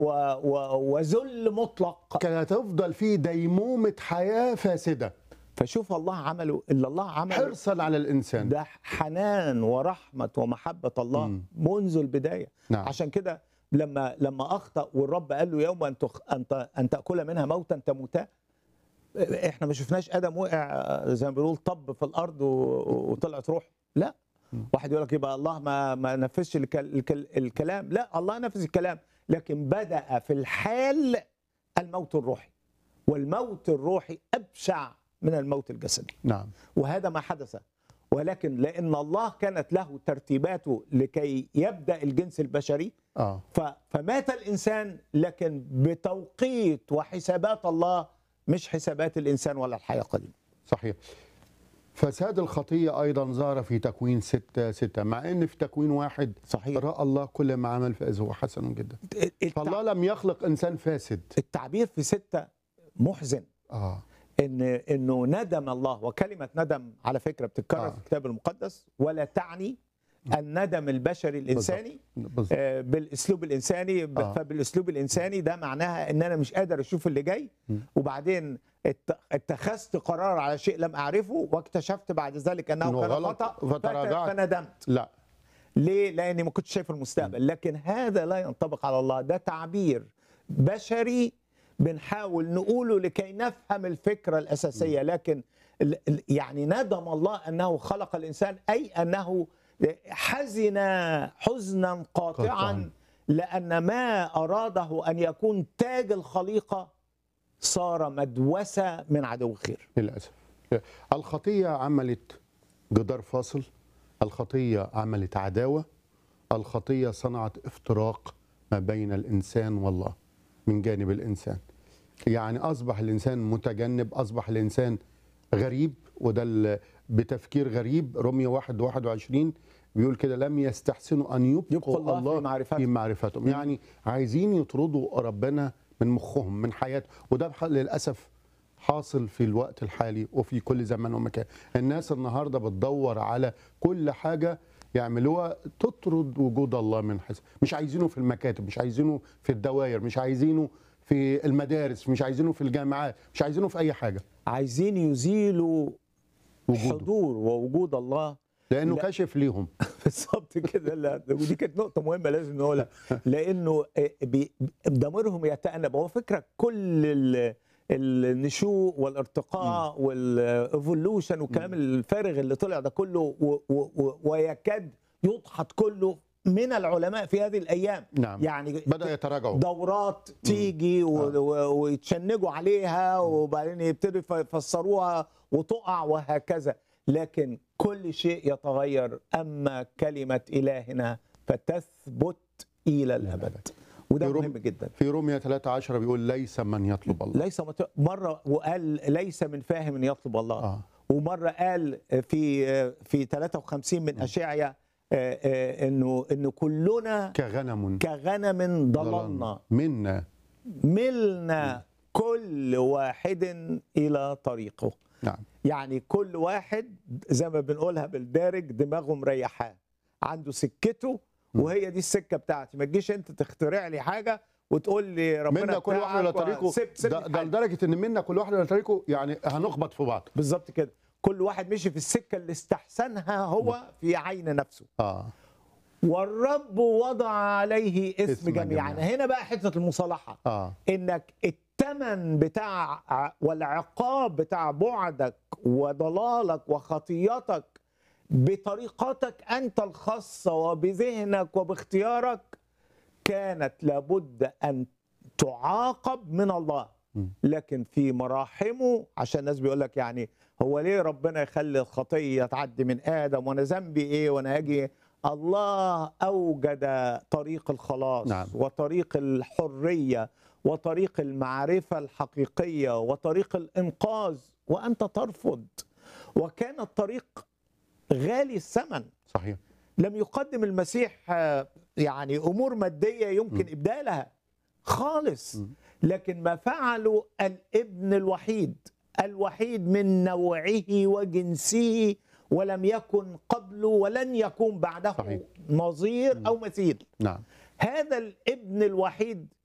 و و وذل مطلق كانت هتفضل في ديمومه حياه فاسده فشوف الله عمله اللي الله عمله حرصا على الانسان ده حنان ورحمة ومحبة الله مم. منذ البداية نعم. عشان كده لما لما أخطأ والرب قال له يوم أن تخ... أن, ت... أن تأكل منها موتا تموتا احنا ما شفناش ادم وقع زي ما بيقول طب في الارض و... وطلعت روح لا مم. واحد يقول لك يبقى الله ما ما نفذش الك... الك... الكلام لا الله نفذ الكلام لكن بدا في الحال الموت الروحي والموت الروحي ابشع من الموت الجسدي نعم وهذا ما حدث ولكن لان الله كانت له ترتيباته لكي يبدا الجنس البشري اه ف- فمات الانسان لكن بتوقيت وحسابات الله مش حسابات الانسان ولا الحياه القديمه صحيح فساد الخطية أيضا ظهر في تكوين ستة ستة مع أن في تكوين واحد صحيح رأى الله كل ما عمل فإذ هو حسن جدا التع- فالله لم يخلق إنسان فاسد التعبير في ستة محزن آه ان انه ندم الله وكلمه ندم على فكره بتتكرر آه. في الكتاب المقدس ولا تعني الندم البشري الانساني بالظبط آه، بالاسلوب الانساني ب- آه. فبالاسلوب الانساني ده معناها ان انا مش قادر اشوف اللي جاي م. وبعدين ات- اتخذت قرار على شيء لم اعرفه واكتشفت بعد ذلك انه إنه كان غلط خطا فت- فتراجعت. فندمت لا ليه؟ لاني ما كنتش شايف المستقبل لكن هذا لا ينطبق على الله ده تعبير بشري بنحاول نقوله لكي نفهم الفكره الاساسيه لكن ال- ال- يعني ندم الله انه خلق الانسان اي انه حزن حزنا قاطعاً. قاطعا لان ما اراده ان يكون تاج الخليقه صار مدوسه من عدو خير للأسف الخطية عملت جدار فاصل الخطية عملت عداوة الخطية صنعت افتراق ما بين الإنسان والله من جانب الإنسان يعني أصبح الإنسان متجنب أصبح الإنسان غريب وده ال- بتفكير غريب رمية واحد واحد وعشرين بيقول كده لم يستحسنوا أن يبقوا, يبقوا الله في معرفتهم. في معرفتهم يعني عايزين يطردوا ربنا من مخهم من حياته وده بح- للأسف حاصل في الوقت الحالي وفي كل زمان ومكان الناس النهارده بتدور على كل حاجه يعملوها تطرد وجود الله من حيث مش عايزينه في المكاتب مش عايزينه في الدوائر مش عايزينه في المدارس مش عايزينه في الجامعات مش عايزينه في اي حاجه عايزين يزيلوا وجوده حضور ووجود الله لانه لا. كاشف ليهم بالظبط كده لا ودي كانت نقطة مهمة لازم نقولها لأنه آه، بي- ضميرهم يتأنب هو فكرة كل ال- النشوء والارتقاء والايفولوشن والكلام الفارغ اللي طلع ده كله و- و- و- ويكاد يدحض كله من العلماء في هذه الأيام نعم يعني بدا يتراجعوا دورات تيجي و- آه. و- ويتشنجوا عليها وبعدين يبتدوا يف- يفسروها وتقع وهكذا لكن كل شيء يتغير اما كلمه الهنا فتثبت الى الابد وده في روم- مهم جدا في روميا 13 بيقول ليس من يطلب الله ليس مت... مره وقال ليس من فاهم يطلب الله اه ومره قال في في 53 من اشعيا آه، آه، انه انه كلنا كغنم كغنم ضللنا منا ملنا كل واحد الى طريقه نعم يعني كل واحد زي ما بنقولها بالدارج دماغه مريحاه عنده سكته وهي دي السكه بتاعتي ما تجيش انت تخترع لي حاجه وتقول لي ربنا منا كل واحد الى بتاعك طريقه سيب سيب ده, ده لدرجه ان منا كل واحد الى طريقه يعني هنخبط في بعض بالظبط كده كل واحد مشي في السكه اللي استحسنها هو في عين نفسه اه والرب وضع عليه اسم, اسم جميعا جميعاً. هنا بقى حته المصالحه اه انك الثمن بتاع والعقاب بتاع بعدك وضلالك وخطيتك بطريقتك انت الخاصه وبذهنك وباختيارك كانت لابد ان تعاقب من الله م. لكن في مراحمه عشان الناس بيقول لك يعني هو ليه ربنا يخلي الخطيه تعدي من ادم وانا ذنبي ايه وانا اجي الله اوجد طريق الخلاص نعم. وطريق الحريه وطريق المعرفه الحقيقيه وطريق الانقاذ وانت ترفض وكان الطريق غالي الثمن صحيح لم يقدم المسيح آه، يعني امور ماديه يمكن ابدالها خالص م. لكن ما فعله الابن الوحيد الوحيد من نوعه وجنسه ولم يكن قبله ولن يكون بعده صحيح. نظير او مثيل نعم هذا الابن الوحيد